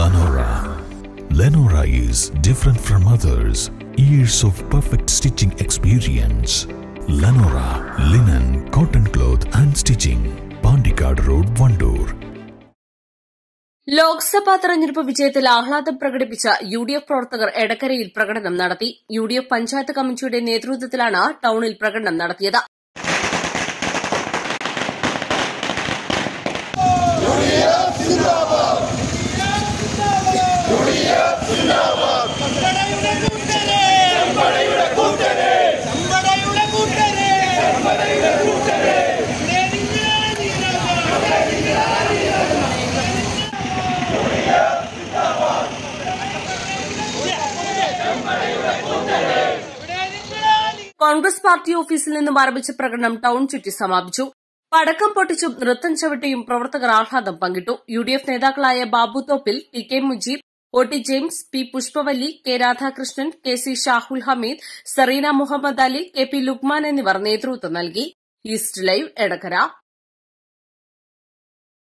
Lenora. Lenora is different from others. Years of perfect stitching experience. Lenora linen, cotton cloth and stitching. Pandikad Road, Vandoor. Lok Sabha തെരഞ്ഞെടുപ്പ് വിജയത്തിൽ ആഹ്ലാദം പ്രകടിപ്പിച്ച U D F പ്രവർത്തകർ എടക്കരയിൽ പ്രകടനം നടത്തി U D F panchayat കമ്മിറ്റിയുടെ നേതൃത്വത്തിലാണ് ടൌണിൽ പ്രകടനം നടത്തിയത് ചെമ്പടയുടെ കൂട്ടരെ ചെമ്പടയുടെ കൂട്ടരെ ചെമ്പടയുടെ കൂട്ടരെ കോൺഗ്രസ് പാർട്ടി ഓഫീസിൽ നിന്നും ആരംഭിച്ച പ്രകടനം ടൌൺ ചുറ്റി സമാപിച്ചു പടക്കം പൊട്ടിച്ചും നൃത്തം ചവിട്ടിയും പ്രവർത്തകർ ആഹ്ലാദം പങ്കിട്ടു യു ഡി എഫ് നേതാക്കളായ Babu Thoppil T K Mujeeb O T James P Pushpavalli K Radhakrishnan K C Shahul Hameed Sereena Muhammad Ali K P Lukman എന്നിവർ നേതൃത്വം നൽകി ഈസ്റ്റ് ലൈവ് എടക്കര